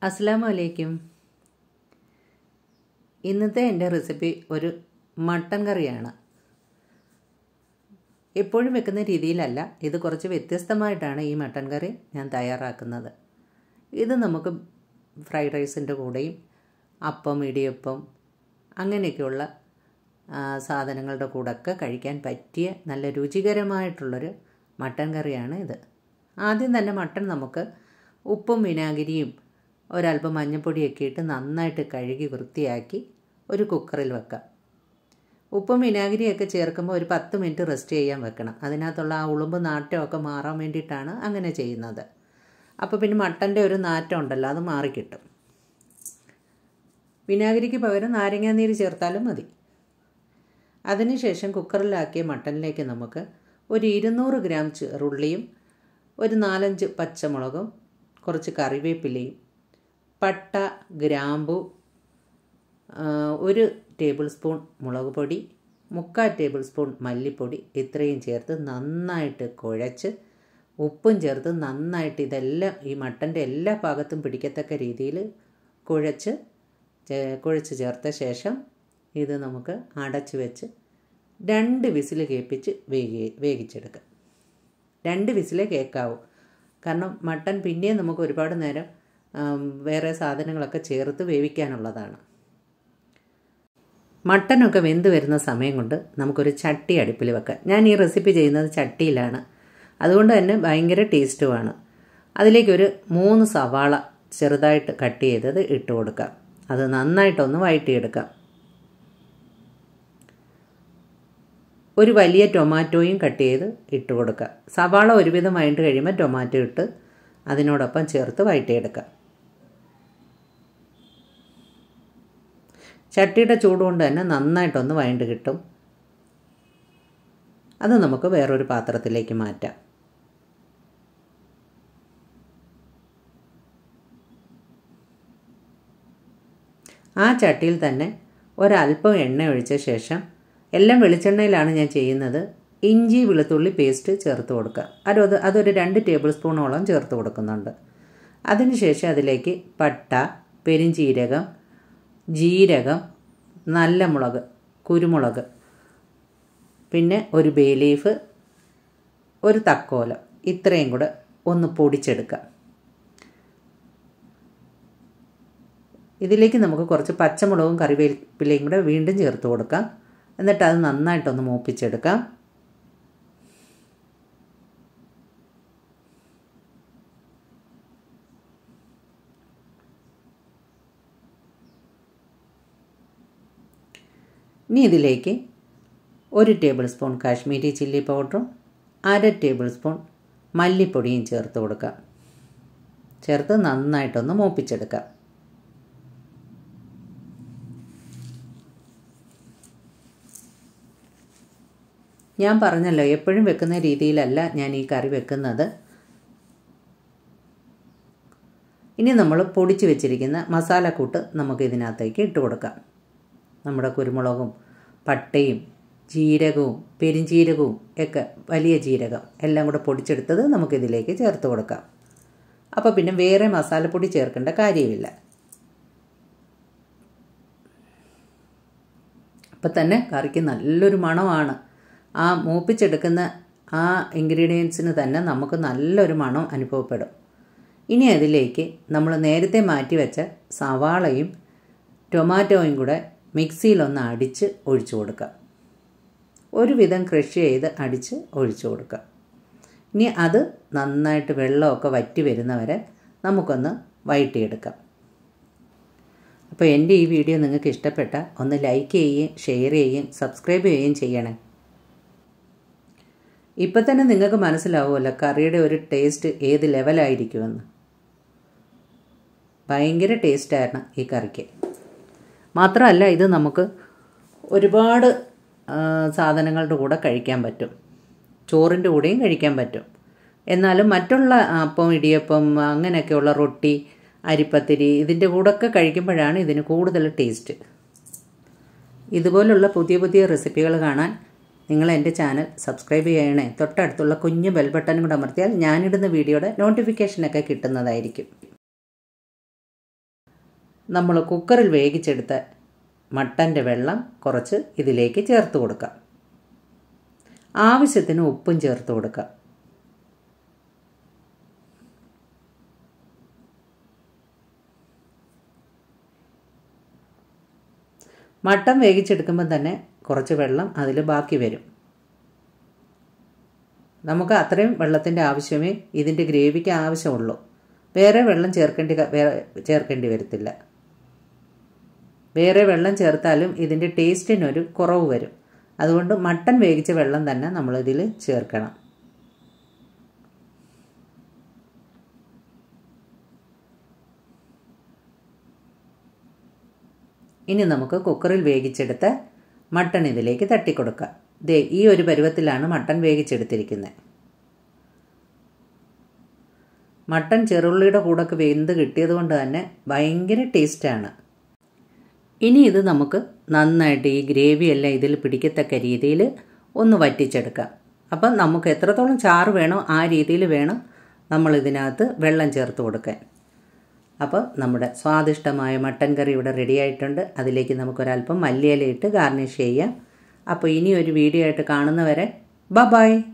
അസ്സാം വലൈക്കും ഇന്നത്തെ എൻ്റെ റെസിപ്പി ഒരു മട്ടൻ കറിയാണ് എപ്പോഴും വെക്കുന്ന രീതിയിലല്ല ഇത് കുറച്ച് വ്യത്യസ്തമായിട്ടാണ് ഈ മട്ടൻ കറി ഞാൻ തയ്യാറാക്കുന്നത് ഇത് നമുക്ക് ഫ്രൈഡ് റൈസിൻ്റെ കൂടെയും അപ്പം ഇടിയപ്പം അങ്ങനെയൊക്കെയുള്ള ആ, സാധനങ്ങളുടെ കൂടെയൊക്കെ കഴിക്കാൻ പറ്റിയ നല്ല രുചികരമായിട്ടുള്ളൊരു മട്ടൻ കറിയാണ് ഇത് ആദ്യം തന്നെ മട്ടൻ നമുക്ക് ഉപ്പും വിനാഗിരിയും ഒരല്പം മഞ്ഞൾപ്പൊടിയൊക്കെ ഇട്ട് നന്നായിട്ട് കഴുകി വൃത്തിയാക്കി ഒരു കുക്കറിൽ വെക്കാം ഉപ്പും വിനാഗിരിയൊക്കെ ചേർക്കുമ്പോൾ ഒരു പത്ത് മിനിറ്റ് റെസ്റ്റ് ചെയ്യാൻ വെക്കണം അതിനകത്തുള്ള ആ ഉളുമ്പ് നാറ്റമൊക്കെ മാറാൻ വേണ്ടിയിട്ടാണ് അങ്ങനെ ചെയ്യുന്നത് അപ്പോൾ പിന്നെ മട്ടൻ്റെ ഒരു നാറ്റം ഉണ്ടല്ലോ അത് മാറിക്കിട്ടും വിനാഗിരിക്ക് പകരം നാരങ്ങാനീര് ചേർത്താലും മതി അതിനുശേഷം കുക്കറിലാക്കിയ മട്ടനിലേക്ക് നമുക്ക് ഒരു ഇരുന്നൂറ് ഗ്രാം ചെറുള്ളിയും ഒരു നാലഞ്ച് പച്ചമുളകും കുറച്ച് കറിവേപ്പിലയും പട്ട ഗ്രാമ്പു ആ, ഒരു ടേബിൾ സ്പൂൺ മുളക് പൊടി മുക്കാൽ ടേബിൾ സ്പൂൺ മല്ലിപ്പൊടി ഇത്രയും ചേർത്ത് നന്നായിട്ട് കുഴച്ച് ഉപ്പും ചേർത്ത് നന്നായിട്ട് ഇതെല്ലാം ഈ മട്ടൻ്റെ എല്ലാ ഭാഗത്തും പിടിക്കത്തക്ക രീതിയിൽ കുഴച്ച് ചേ- കുഴച്ച് ചേർത്ത ശേഷം ഇത് നമുക്ക് അടച്ച് വെച്ച് രണ്ട് വിസിൽ കേൾപ്പിച്ച് വേഗി വേവിച്ചെടുക്കാം രണ്ട് വിസിലേ കേൾക്കാവൂ കാരണം മട്ടൻ പിന്നെയും നമുക്ക് ഒരുപാട് നേരം ആം, വേറെ സാധനങ്ങളൊക്കെ ചേർത്ത് വേവിക്കാനുള്ളതാണ് മട്ടനൊക്കെ വെന്ത് വരുന്ന സമയം കൊണ്ട് നമുക്കൊരു ചട്ടി അടുപ്പിൽ വെക്കാം ഞാൻ ഈ റെസിപ്പി ചെയ്യുന്നത് ചട്ടിയിലാണ് അതുകൊണ്ട് തന്നെ ഭയങ്കര ടേസ്റ്റുമാണ് അതിലേക്കൊരു മൂന്ന് സവാള ചെറുതായിട്ട് കട്ട് ചെയ്തത് ഇട്ട് കൊടുക്കാം അത് നന്നായിട്ടൊന്ന് വഴറ്റിയെടുക്കാം ഒരു വലിയ ടൊമാറ്റോയും കട്ട് ചെയ്ത് ഇട്ട് കൊടുക്കുക സവാള ഒരുവിധം വഴണ്ട് കഴിയുമ്പോൾ ടൊമാറ്റോ ഇട്ട് അതിനോടൊപ്പം ചേർത്ത് വഴറ്റിയെടുക്കാം ചട്ടിയുടെ ചൂടുകൊണ്ട് തന്നെ നന്നായിട്ടൊന്ന് വഴണ്ട് കിട്ടും അത് നമുക്ക് വേറൊരു പാത്രത്തിലേക്ക് മാറ്റാം ആ ചട്ടിയിൽ തന്നെ ഒരല്പം എണ്ണ ഒഴിച്ച ശേഷം എല്ലാം വെളിച്ചെണ്ണയിലാണ് ഞാൻ ചെയ്യുന്നത് ഇഞ്ചി വെളുത്തുള്ളി പേസ്റ്റ് ചേർത്ത് കൊടുക്കുക അത് അതൊരു രണ്ട് ടേബിൾ സ്പൂണോളം ചേർത്ത് കൊടുക്കുന്നുണ്ട് അതിനുശേഷം അതിലേക്ക് പട്ട പെരിഞ്ചീരകം ജീരകം നല്ല മുളക് കുരുമുളക് പിന്നെ ഒരു ബേ ലീഫ് ഒരു തക്കോലം ഇത്രയും കൂടെ ഒന്ന് പൊടിച്ചെടുക്കാം ഇതിലേക്ക് നമുക്ക് കുറച്ച് പച്ചമുളകും കറിവേപ്പിലയും കൂടെ വീണ്ടും ചേർത്ത് കൊടുക്കാം എന്നിട്ട് അത് നന്നായിട്ടൊന്ന് മൂപ്പിച്ചെടുക്കാം ഇനി ഇതിലേക്ക് ഒരു ടേബിൾ സ്പൂൺ കാശ്മീരി ചില്ലി പൗഡറും അര ടേബിൾ സ്പൂൺ മല്ലിപ്പൊടിയും ചേർത്ത് കൊടുക്കാം ചേർത്ത് നന്നായിട്ടൊന്ന് മൂപ്പിച്ചെടുക്കാം ഞാൻ പറഞ്ഞല്ലോ എപ്പോഴും വെക്കുന്ന രീതിയിലല്ല ഞാൻ ഈ കറി വെക്കുന്നത് ഇനി നമ്മൾ പൊടിച്ച് വെച്ചിരിക്കുന്ന മസാലക്കൂട്ട് നമുക്ക് ഇതിനകത്തേക്ക് ഇട്ട് കൊടുക്കാം നമ്മുടെ കുരുമുളകും പട്ടയും ജീരകവും പെരിഞ്ജീരകവും ഒക്കെ വലിയ ജീരകം എല്ലാം കൂടെ പൊടിച്ചെടുത്തത് നമുക്കിതിലേക്ക് ചേർത്ത് കൊടുക്കാം അപ്പോൾ പിന്നെ വേറെ മസാലപ്പൊടി ചേർക്കേണ്ട കാര്യമില്ല അപ്പം തന്നെ കറിക്ക് നല്ലൊരു മണമാണ് ആ മൂപ്പിച്ചെടുക്കുന്ന ആ ഇൻഗ്രീഡിയൻസിന് തന്നെ നമുക്ക് നല്ലൊരു മണം അനുഭവപ്പെടും ഇനി അതിലേക്ക് നമ്മൾ നേരത്തെ മാറ്റി വെച്ച സവാളയും ടൊമാറ്റോയും കൂടെ മിക്സിയിലൊന്ന് അടിച്ച് ഒഴിച്ചു കൊടുക്കുക ഒരുവിധം ക്രഷ് ചെയ്ത് അടിച്ച് ഒഴിച്ചു കൊടുക്കുക ഇനി അത് നന്നായിട്ട് വെള്ളമൊക്കെ വറ്റി വരുന്നവരെ നമുക്കൊന്ന് വഴറ്റിയെടുക്കാം അപ്പോൾ എൻ്റെ ഈ വീഡിയോ നിങ്ങൾക്ക് ഇഷ്ടപ്പെട്ട ഒന്ന് ലൈക്ക് ചെയ്യുകയും ഷെയർ ചെയ്യുകയും സബ്സ്ക്രൈബ് ചെയ്യുകയും ചെയ്യണേ ഇപ്പം തന്നെ നിങ്ങൾക്ക് മനസ്സിലാവുമല്ലോ കറിയുടെ ഒരു ടേസ്റ്റ് ഏത് ലെവലായിരിക്കുമെന്ന് ഭയങ്കര ടേസ്റ്റായിരുന്നു ഈ കറിക്ക് മാത്രമല്ല ഇത് നമുക്ക് ഒരുപാട് ആ, സാധനങ്ങളുടെ കൂടെ കഴിക്കാൻ പറ്റും ചോറിൻ്റെ കൂടെയും കഴിക്കാൻ പറ്റും എന്നാലും മറ്റുള്ള അപ്പം ഇടിയപ്പം അങ്ങനെയൊക്കെയുള്ള റൊട്ടി അരിപ്പത്തിരി ഇതിൻ്റെ കൂടെയൊക്കെ കഴിക്കുമ്പോഴാണ് ഇതിന് കൂടുതൽ ടേസ്റ്റ് ഇതുപോലുള്ള പുതിയ പുതിയ റെസിപ്പികൾ കാണാൻ നിങ്ങൾ എൻ്റെ ചാനൽ സബ്സ്ക്രൈബ് ചെയ്യണേ തൊട്ടടുത്തുള്ള കുഞ്ഞ് ബെൽ ബട്ടൺ കൂടെ അമർത്തിയാൽ ഞാനിടുന്ന വീഡിയോയുടെ നോട്ടിഫിക്കേഷനൊക്കെ കിട്ടുന്നതായിരിക്കും നമ്മൾ കുക്കറിൽ വേവിച്ചെടുത്ത മട്ടൻ്റെ വെള്ളം കുറച്ച് ഇതിലേക്ക് ചേർത്ത് കൊടുക്കാം ആവശ്യത്തിന് ഉപ്പും ചേർത്ത് കൊടുക്കാം മട്ടൻ വേവിച്ചെടുക്കുമ്പോൾ തന്നെ കുറച്ച് വെള്ളം അതിൽ ബാക്കി വരും നമുക്ക് അത്രയും വെള്ളത്തിൻ്റെ ആവശ്യമേ ഇതിൻ്റെ ഗ്രേവിക്ക് ആവശ്യമുള്ളൂ വേറെ വെള്ളം ചേർക്കേണ്ടി വേറെ ചേർക്കേണ്ടി വരത്തില്ല വേറെ വെള്ളം ചേർത്താലും ഇതിൻ്റെ ടേസ്റ്റിനൊരു കുറവ് വരും അതുകൊണ്ട് മട്ടൻ വേവിച്ച വെള്ളം തന്നെ നമ്മളിതിൽ ചേർക്കണം ഇനി നമുക്ക് കുക്കറിൽ വേവിച്ചെടുത്ത മട്ടൺ ഇതിലേക്ക് തട്ടിക്കൊടുക്കാം ദേ ഈ ഒരു പരുവത്തിലാണ് മട്ടൺ വേവിച്ചെടുത്തിരിക്കുന്നത് മട്ടൺ ചെറുള്ളിയുടെ കൂടൊക്കെ വെന്ത് കിട്ടിയത് കൊണ്ട് തന്നെ ഭയങ്കര ടേസ്റ്റാണ് ഇനി ഇത് നമുക്ക് നന്നായിട്ട് ഈ ഗ്രേവി എല്ലാം ഇതിൽ പിടിക്കത്തക്ക രീതിയിൽ ഒന്ന് വറ്റിച്ചെടുക്കാം അപ്പം നമുക്ക് എത്രത്തോളം ചാറ് വേണോ ആ രീതിയിൽ വേണം നമ്മൾ ഇതിനകത്ത് വെള്ളം ചേർത്ത് കൊടുക്കാൻ അപ്പോൾ നമ്മുടെ സ്വാദിഷ്ടമായ മട്ടൻ കറി ഇവിടെ റെഡി ആയിട്ടുണ്ട് അതിലേക്ക് നമുക്കൊരല്പം മല്ലിയില ഇട്ട് ഗാർണിഷ് ചെയ്യാം അപ്പോൾ ഇനി ഒരു വീഡിയോ ആയിട്ട് കാണുന്നവരെ ബ ബായ്